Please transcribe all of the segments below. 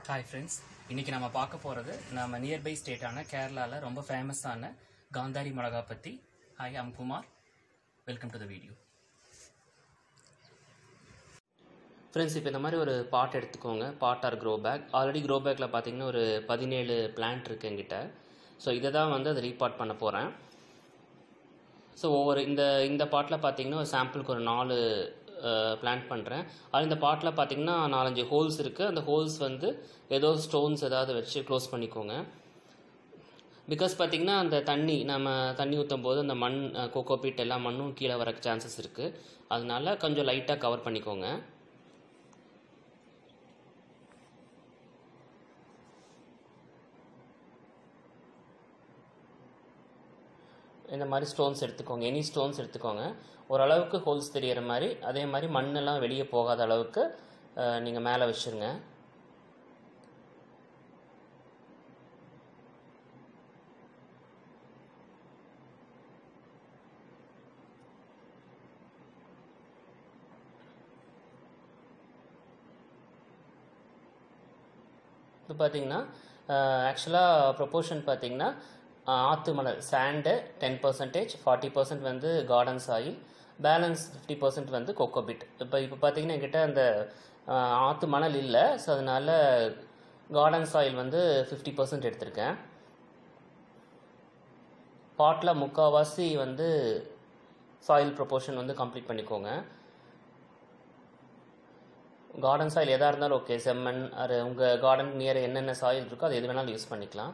hi friends இன்னைக்கு நம்ம பார்க்க போகிறது நம்ம நியர்பை ஸ்டேட்டான கேரளாவில் ரொம்ப ஃபேமஸான காந்தாரி மிளகா பற்றி hi I'm Kumar welcome to the video friends இப்போ இந்த மாதிரி ஒரு பாட் எடுத்துக்கோங்க pot or grow bag already grow பேக்கில் பார்த்தீங்கன்னா ஒரு பதினேழு பிளான்ட் இருக்குது என்கிட்ட ஸோ இதை தான் வந்து அதை ரீபாட் பண்ண போகிறேன் ஸோ ஒவ்வொரு இந்த இந்த பாட்டில் பார்த்தீங்கன்னா ஒரு சாம்பிளுக்கு ஒரு நாலு பிளான்ட் பண்ணுறேன் அது இந்த பாட்டில் பார்த்தீங்கன்னா நாலஞ்சு ஹோல்ஸ் இருக்குது அந்த ஹோல்ஸ் வந்து ஏதோ ஸ்டோன்ஸ் ஏதாவது வச்சு க்ளோஸ் பண்ணிக்கோங்க பிகாஸ் பார்த்தீங்கன்னா அந்த தண்ணி நம்ம தண்ணி ஊற்றும் போது அந்த மண் கோகோ பீட் எல்லா மண்ணும் கீழே வர சான்சஸ் இருக்குது அதனால கொஞ்சம் லைட்டாக கவர் பண்ணிக்கோங்க இந்த மாதிரி ஸ்டோன்ஸ் எடுத்துக்கோங்க எனி ஸ்டோன்ஸ் எடுத்துக்கோங்க ஓரளவுக்கு ஹோல்ஸ் தெரியற மாதிரி அதே மாதிரி மண்ணெல்லாம் வெளியே போகாத அளவுக்கு நீங்கள் மேலே வச்சுருங்க இப்போ பார்த்தீங்கன்னா ஆக்சுவலாக ப்ரொப்போர்ஷன் பார்த்தீங்கன்னா ஆற்று மணல் sand ten percentage forty percent வந்து garden soil balance fifty percent வந்து கொக்கோபிட் இப்போ இப்போ பார்த்தீங்கன்னா என்கிட்ட அந்த ஆற்று மணல் இல்லை ஸோ அதனால் கார்டன் சாயில் வந்து ஃபிஃப்டி பர்சன்ட் எடுத்திருக்கேன் பாட்டில் முக்கால்வாசி வந்து சாயில் ப்ரொப்போர்ஷன் வந்து கம்ப்ளீட் பண்ணிக்கோங்க கார்டன் சாயில் எதாக இருந்தாலும் ஓகே செம்மண் அது உங்கள் கார்டன் நியர் என்னென்ன சாயில் இருக்கோ அது எது வேணாலும் யூஸ் பண்ணிக்கலாம்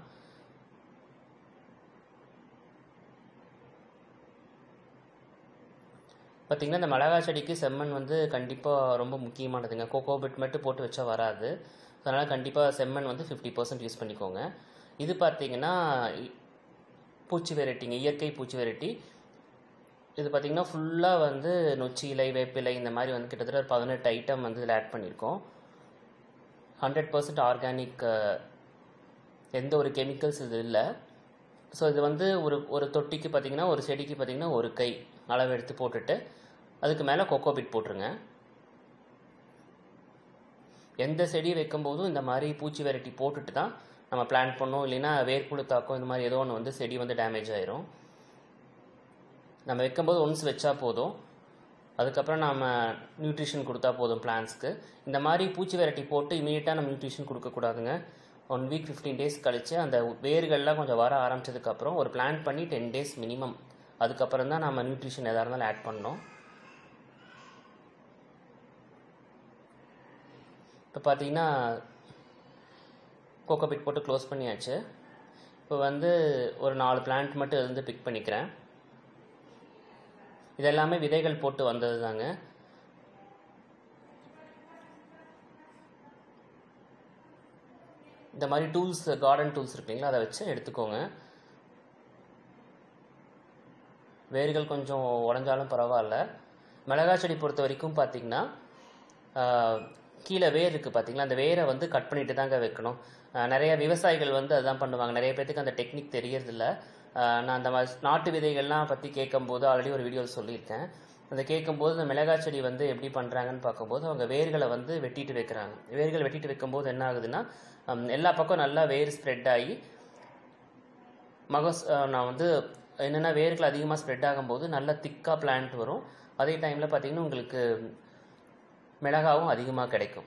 பார்த்திங்கன்னா இந்த மிளகா செடிக்கு செம்மண் வந்து கண்டிப்பாக ரொம்ப முக்கியமானதுங்க கோகோ பிட் மட்டும் போட்டு வச்சா வராது அதனால் கண்டிப்பாக செம்மண் வந்து ஃபிஃப்டி பர்சன்ட் யூஸ் பண்ணிக்கோங்க இது பார்த்திங்கன்னா பூச்சி வெரைட்டிங்க இயற்கை பூச்சி வெரைட்டி இது பார்த்திங்கன்னா ஃபுல்லாக வந்து நொச்சி இலை வேப்பிலை இந்த மாதிரி வந்து கிட்டத்தட்ட ஒரு பதினெட்டு ஐட்டம் வந்து இதில் ஆட் பண்ணியிருக்கோம் ஹண்ட்ரட் பர்சன்ட் ஆர்கானிக் எந்த ஒரு கெமிக்கல்ஸ் இது இல்லை ஸோ இது வந்து ஒரு ஒரு தொட்டிக்கு பார்த்திங்கன்னா ஒரு செடிக்கு பார்த்திங்கன்னா ஒரு கை அளவு எடுத்து போட்டுட்டு அதுக்கு மேலே கொக்கோபிட் போட்டுருங்க எந்த செடி வைக்கும்போதும் இந்த மாதிரி பூச்சி வெரைட்டி போட்டுட்டு தான் நம்ம பிளான் பண்ணோம் இல்லைன்னா வேர்க்குழு தாக்கம் இந்த மாதிரி ஏதோ ஒன்று வந்து செடி வந்து டேமேஜ் ஆயிரும் நம்ம வைக்கும்போது ஒன்ஸ் வச்சா போதும் அதுக்கப்புறம் நம்ம நியூட்ரிஷன் கொடுத்தா போதும் பிளான்ஸ்க்கு இந்த மாதிரி பூச்சி வெரைட்டி போட்டு இமீடியட்டாக நம்ம நியூட்ரிஷன் கொடுக்கக்கூடாதுங்க ஒன் வீக் ஃபிஃப்டீன் டேஸ் கழித்து அந்த வேர்கள்லாம் கொஞ்சம் வர ஆரம்பிச்சதுக்கப்புறம் ஒரு பிளான் பண்ணி டென் டேஸ் மினிமம் அதுக்கப்புறம் தான் நம்ம நியூட்ரிஷன் எதாக இருந்தாலும் ஆட் பண்ணோம் இப்போ பார்த்தீங்கன்னா கோகோபிட் போட்டு க்ளோஸ் பண்ணியாச்சு இப்போ வந்து ஒரு நாலு பிளான்ட் மட்டும் இருந்து பிக் பண்ணிக்கிறேன் இது எல்லாமே விதைகள் போட்டு வந்தது தாங்க இந்த மாதிரி டூல்ஸ் கார்டன் டூல்ஸ் இருப்பீங்களா அதை வச்சு எடுத்துக்கோங்க வேர்கள் கொஞ்சம் உடஞ்சாலும் பரவாயில்ல மிளகா செடி பொறுத்த வரைக்கும் பார்த்தீங்கன்னா கீழே வேர் இருக்குது பார்த்தீங்களா அந்த வேரை வந்து கட் பண்ணிட்டு தாங்க வைக்கணும் நிறைய விவசாயிகள் வந்து அதுதான் பண்ணுவாங்க நிறைய பேர்த்துக்கு அந்த டெக்னிக் தெரியறதில்ல நான் அந்த மாதிரி நாட்டு விதைகள்லாம் பற்றி கேட்கும்போது ஆல்ரெடி ஒரு வீடியோ சொல்லியிருக்கேன் அந்த கேட்கும்போது அந்த மிளகாய் செடி வந்து எப்படி பண்ணுறாங்கன்னு பார்க்கும்போது அவங்க வேர்களை வந்து வெட்டிட்டு வைக்கிறாங்க வேர்கள் வெட்டிட்டு வைக்கும்போது என்ன ஆகுதுன்னா எல்லா பக்கம் நல்லா வேர் ஸ்ப்ரெட் ஆகி மகஸ் நான் வந்து என்னென்னா வேர்கள் அதிகமாக ஸ்ப்ரெட் ஆகும்போது நல்ல திக்காக பிளான்ட் வரும் அதே டைமில் பார்த்திங்கன்னா உங்களுக்கு மிளகாவும் அதிகமாக கிடைக்கும்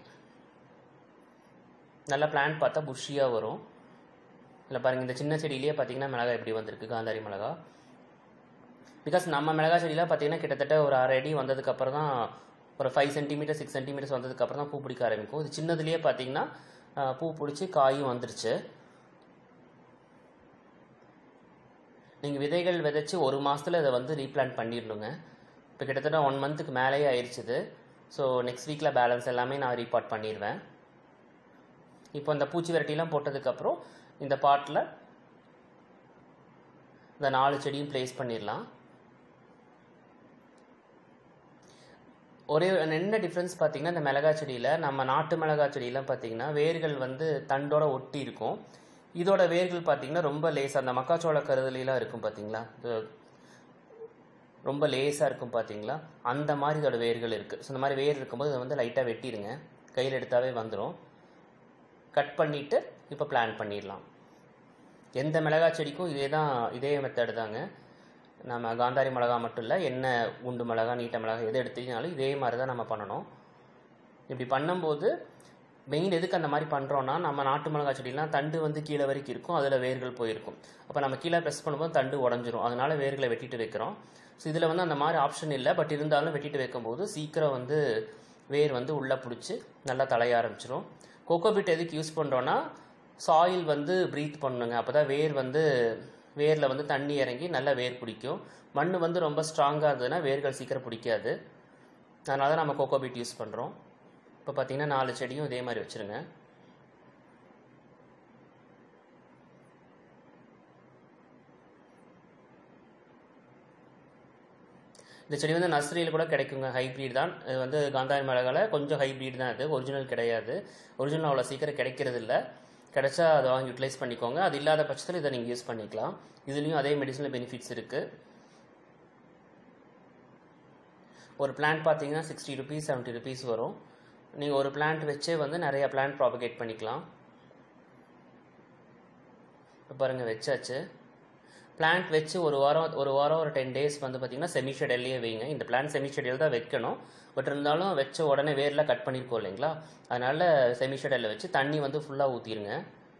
நல்ல பிளான்ட் பார்த்தா புஷ்ஷியாக வரும் இல்லை பாருங்கள் இந்த சின்ன செடியிலேயே பார்த்தீங்கன்னா மிளகா எப்படி வந்திருக்கு காந்தாரி மிளகா பிகாஸ் நம்ம மிளகா செடியில் பார்த்தீங்கன்னா கிட்டத்தட்ட ஒரு அரை அடி வந்ததுக்கப்புறம் தான் ஒரு ஃபைவ் சென்டிமீட்டர் சிக்ஸ் சென்டிமீட்டர்ஸ் வந்ததுக்கப்புறம் தான் பூ பிடிக்க ஆரம்பிக்கும் இது சின்னதுலேயே பார்த்தீங்கன்னா பூ பிடிச்சி காயும் வந்துருச்சு நீங்கள் விதைகள் விதைச்சி ஒரு மாதத்தில் இதை வந்து ரீப்ளான்ட் பண்ணிடணுங்க இப்போ கிட்டத்தட்ட ஒன் மந்த்துக்கு மேலேயே ஆயிடுச்சுது ஸோ நெக்ஸ்ட் வீக்கில் பேலன்ஸ் எல்லாமே நான் ரீபார்ட் பண்ணிடுவேன் இப்போ இந்த பூச்சி வெரைட்டிலாம் போட்டதுக்கப்புறம் இந்த பாட்டில் இந்த நாலு செடியும் ப்ளேஸ் பண்ணிடலாம் ஒரே என்ன டிஃப்ரென்ஸ் பார்த்தீங்கன்னா இந்த மிளகா செடியில் நம்ம நாட்டு மிளகா செடியெலாம் பார்த்தீங்கன்னா வேர்கள் வந்து தண்டோட ஒட்டி இருக்கும் இதோட வேர்கள் பார்த்தீங்கன்னா ரொம்ப லேசாக அந்த மக்காச்சோள கருதலாம் இருக்கும் பார்த்தீங்களா ரொம்ப லேசாக இருக்கும் பார்த்தீங்களா அந்த மாதிரி இதோட வேர்கள் இருக்குது ஸோ இந்த மாதிரி வேர் இருக்கும்போது அதை வந்து லைட்டாக வெட்டிடுங்க கையில் எடுத்தாவே வந்துடும் கட் பண்ணிவிட்டு இப்போ பிளான் பண்ணிடலாம் எந்த மிளகா செடிக்கும் இதே தான் இதே மெத்தடு தாங்க நம்ம காந்தாரி மிளகா மட்டும் இல்லை என்ன குண்டு மிளகா நீட்ட மிளகா எது எடுத்தீங்கனாலும் இதே மாதிரி தான் நம்ம பண்ணணும் இப்படி பண்ணும்போது மெயின் எதுக்கு அந்த மாதிரி பண்ணுறோன்னா நம்ம நாட்டு மிளகா செடிலாம் தண்டு வந்து கீழே வரைக்கும் இருக்கும் அதில் வேர்கள் போயிருக்கும் அப்போ நம்ம கீழே ப்ரெஸ் பண்ணும்போது தண்டு உடஞ்சிரும் அதனால வேர்களை வெட்டிட்டு வைக்கிறோம் ஸோ இதில் வந்து அந்த மாதிரி ஆப்ஷன் இல்லை பட் இருந்தாலும் வெட்டிட்டு வைக்கும்போது சீக்கிரம் வந்து வேர் வந்து உள்ளே பிடிச்சி நல்லா தலைய ஆரம்பிச்சிரும் கோகோபிட் எதுக்கு யூஸ் பண்ணுறோன்னா சாயில் வந்து ப்ரீத் பண்ணுங்க அப்போ தான் வேர் வந்து வேரில் வந்து தண்ணி இறங்கி நல்லா வேர் பிடிக்கும் மண் வந்து ரொம்ப ஸ்ட்ராங்காக இருந்ததுன்னா வேர்கள் சீக்கிரம் பிடிக்காது அதனால தான் நம்ம கோகோபிட் யூஸ் பண்ணுறோம் இப்போ பார்த்தீங்கன்னா நாலு செடியும் இதே மாதிரி வச்சுருங்க இந்த செடி வந்து நர்சரியில் கூட கிடைக்குங்க ஹைப்ரிட் தான் இது வந்து காந்தாரி மிளகால கொஞ்சம் ஹைப்ரிட் தான் இது ஒரிஜினல் கிடையாது ஒரிஜினல் அவ்வளோ சீக்கிரம் கிடைக்கிறது இல்லை கிடைச்சா அதை வாங்கி யூட்டிலைஸ் பண்ணிக்கோங்க அது இல்லாத பட்சத்தில் இதை நீங்கள் யூஸ் பண்ணிக்கலாம் இதுலேயும் அதே மெடிசனல் பெனிஃபிட்ஸ் இருக்குது ஒரு பிளான்ட் பார்த்தீங்கன்னா சிக்ஸ்டி ருபீஸ் செவன்ட்டி ருபீஸ் வரும் நீங்கள் ஒரு பிளான்ட் வச்சே வந்து நிறைய பிளான்ட் ப்ராபகேட் பண்ணிக்கலாம் இப்போ பாருங்கள் வச்சாச்சு பிளான்ட் வச்சு ஒரு வாரம் ஒரு வாரம் ஒரு டென் டேஸ் வந்து பார்த்திங்கன்னா செமி ஷெடியூல்லையே வைங்க இந்த பிளான்ட் செமி ஷெடியூல் தான் வைக்கணும் பட் இருந்தாலும் வச்ச உடனே வேரில் கட் பண்ணியிருக்கோம் இல்லைங்களா அதனால் செமி ஷெடியூலில் வச்சு தண்ணி வந்து ஃபுல்லாக ஊற்றிடுங்க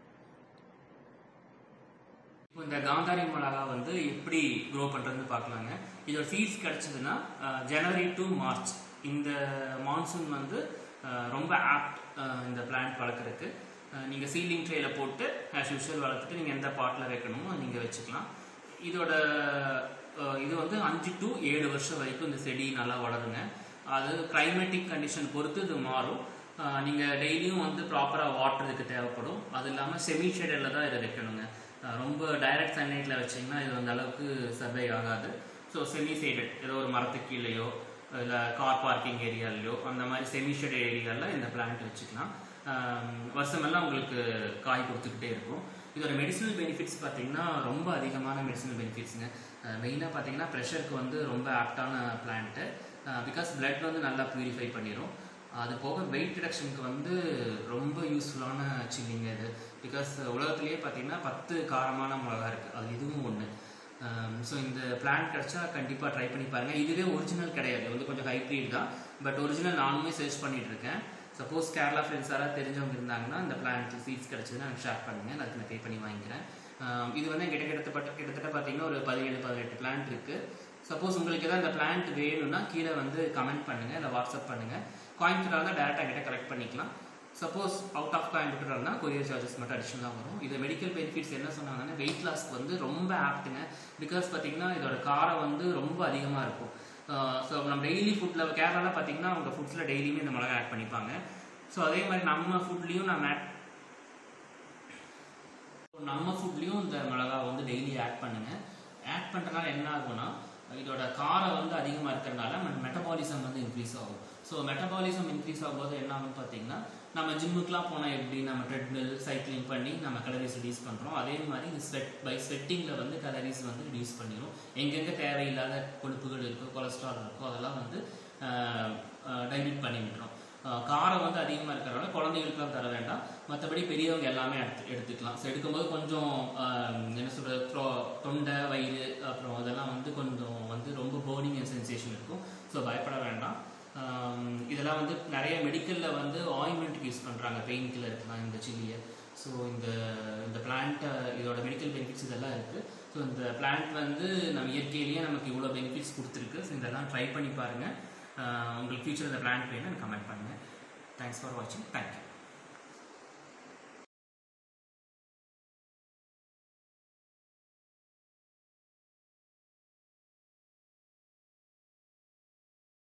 இப்போ இந்த காந்தாரி மிளகா வந்து எப்படி க்ரோ பண்ணுறதுன்னு பார்க்கலாங்க இதோட சீட்ஸ் கிடச்சிதுன்னா ஜனவரி டு மார்ச் இந்த மான்சூன் வந்து அஹ், ரொம்ப ஆப்ட் இந்த பிளான்ட் வளர்க்குறதுக்கு நீங்கள் சீலிங் ட்ரேயில் போட்டு ஆஸ் யூஷுவல் வளர்த்துட்டு நீங்கள் எந்த பாட்டில் வைக்கணுமோ நீங்கள் வச்சுக்கலாம் இதோட அஹ், இது வந்து அஞ்சு டு ஏழு வருஷம் வரைக்கும் இந்த செடி நல்லா வளருங்க அது கிளைமேட்டிக் கண்டிஷன் பொறுத்து இது மாறும் நீங்கள் டெய்லியும் வந்து ப்ராப்பராக வாட்டர் இதுக்கு தேவைப்படும் அது இல்லாமல் செமி ஷேடில் தான் இதை வைக்கணுங்க அஹ் ரொம்ப டைரக்ட் சன்லைட்டில் வச்சிங்கன்னா இது அந்த அளவுக்கு சர்வை ஆகாது ஸோ செமி ஷேடட் ஏதோ ஒரு மரத்துக்கு கீழேயோ இல்லை கார் பார்க்கிங் ஏரியாலையோ அந்த மாதிரி செமி ஷேடட் ஏரியாவில் இந்த பிளான்ட் வச்சுக்கலாம் ஆம், வருஷமெல்லாம் உங்களுக்கு காய் கொடுத்துக்கிட்டே இருக்கும் இதோட மெடிசனல் பெனிஃபிட்ஸ் பார்த்தீங்கன்னா ரொம்ப அதிகமான மெடிசனல் பெனிஃபிட்ஸுங்க மெயினாக பார்த்தீங்கன்னா ப்ரெஷருக்கு வந்து ரொம்ப ஆப்டான பிளான்ட்டு பிகாஸ் blood வந்து நல்லா ப்யூரிஃபை பண்ணிடும் அது போக வெயிட் ரிடக்ஷனுக்கு வந்து ரொம்ப யூஸ்ஃபுல்லான சில்லிங்க இது பிகாஸ் உலகத்திலேயே பார்த்தீங்கன்னா பத்து காரமான மிளகா இருக்குது அது இதுவும் ஒன்று ஸோ இந்த பிளான் கிடச்சா கண்டிப்பாக ட்ரை பண்ணி பாருங்கள் இதுவே ஒரிஜினல் கிடையாது இது வந்து கொஞ்சம் ஹைப்ரிட் தான் பட் ஒரிஜினல் நானுமே சர்ச் பண்ணிட்டு இருக்கேன் சப்போஸ் கேரளா ஃப்ரெண்ட்ஸ் யாராவது தெரிஞ்சவங்க இருந்தாங்கன்னா அந்த பிளான்ட் சீட்ஸ் கிடச்சதுன்னா எனக்கு ஷேர் பண்ணுங்கள் அதுக்கு நான் பே பண்ணி வாங்கிக்கிறேன் ஆம், இது வந்து என்கிட்ட கிட்டத்தட்ட கிட்டத்தட்ட பார்த்தீங்கன்னா ஒரு பதினேழு பதினெட்டு பிளான்ட் இருக்குது சப்போஸ் உங்களுக்கு ஏதாவது அந்த பிளான்ட் வேணும்னா கீழே வந்து கமெண்ட் பண்ணுங்கள் இல்லை வாட்ஸ்அப் பண்ணுங்கள் கோயம்புத்தூராக இருந்தால் டேரெக்டாக கிட்ட கலெக்ட் பண்ணிக்கலாம் சப்போஸ் அவுட் ஆஃப் கோயம்புத்தூர் இருந்தால் கொரியர் சார்ஜஸ் மட்டும் அடிஷனலாக வரும் இது மெடிக்கல் பெனிஃபிட்ஸ் என்ன சொன்னாங்கன்னா வெயிட் லாஸ்க்கு வந்து ரொம்ப ஆப்ட்டுங்க பிகாஸ் பார்த்தீங்கன்னா இதோட காரம் வந்து ரொம்ப அதிகமாக இருக்கும் ஸோ நம்ம டெய்லி ஃபுட்டில் கேரளாவில் பார்த்தீங்கன்னா அவங்க ஃபுட்ஸில் டெய்லியுமே இந்த மிளகா ஆட் பண்ணிப்பாங்க ஸோ அதே மாதிரி நம்ம ஃபுட்லேயும் நம்ம ஆட் நம்ம ஃபுட்லேயும் இந்த மிளகா வந்து டெய்லி ஆட் பண்ணுங்க ஆட் பண்ணுறதுனால என்ன ஆகும்னா இதோட காரம் வந்து அதிகமாக இருக்கிறதுனால மெட்டபாலிசம் வந்து இன்க்ரீஸ் ஆகும் ஸோ மெட்டபாலிசம் இன்க்ரீஸ் ஆகும்போது என்ன ஆகும்னு பார்த்தீங்கன்னா நம்ம ஜிம்முக்குலாம் போனால் எப்படி நம்ம ட்ரெட்மில் சைக்கிளிங் பண்ணி நம்ம கலரிஸ் ரிடியூஸ் பண்ணுறோம் அதே மாதிரி இந்த ஸ்வெட் பை ஸ்வெட்டிங்கில் வந்து கலரிஸ் வந்து ரிடியூஸ் பண்ணிடும் எங்கெங்கே தேவையில்லாத கொழுப்புகள் இருக்கோ கொலஸ்ட்ரால் இருக்கோ அதெல்லாம் வந்து டைல்யூட் பண்ணி விட்டுரும் ஆஹ் காரம் வந்து அதிகமாக இருக்கிறனால குழந்தைகளுக்குலாம் தர வேண்டாம் மற்றபடி பெரியவங்க எல்லாமே எடுத்து எடுத்துக்கலாம் ஸோ எடுக்கும்போது கொஞ்சம் ஆஹ் என்ன சொல்கிறது த்ரோ தொண்டை வயிறு அப்புறம் அதெல்லாம் வந்து கொஞ்சம் வந்து ரொம்ப போர்னிங் சென்சேஷன் இருக்கும் ஸோ பயப்பட வேண்டாம் ஆம், இதெல்லாம் வந்து நிறைய மெடிக்கலில் வந்து ஆயின்மெண்ட்டுக்கு யூஸ் பண்ணுறாங்க பெயின் கில்லருக்குலாம் இந்த சில்லியை ஸோ இந்த இந்த பிளான்ட் இதோட மெடிக்கல் பெனிஃபிட்ஸ் இதெல்லாம் இருக்குது ஸோ இந்த பிளான்ட் வந்து நம்ம இயற்கையிலேயே நமக்கு இவ்வளோ பெனிஃபிட்ஸ் கொடுத்துருக்கு ஸோ இதெல்லாம் ட்ரை பண்ணி பாருங்கள் உங்களுக்கு ஃபியூச்சர் இந்த பிளான்ட் வேணும் கமெண்ட் பண்ணுங்கள் தேங்க்ஸ் ஃபார் வாட்சிங் தேங்க்யூ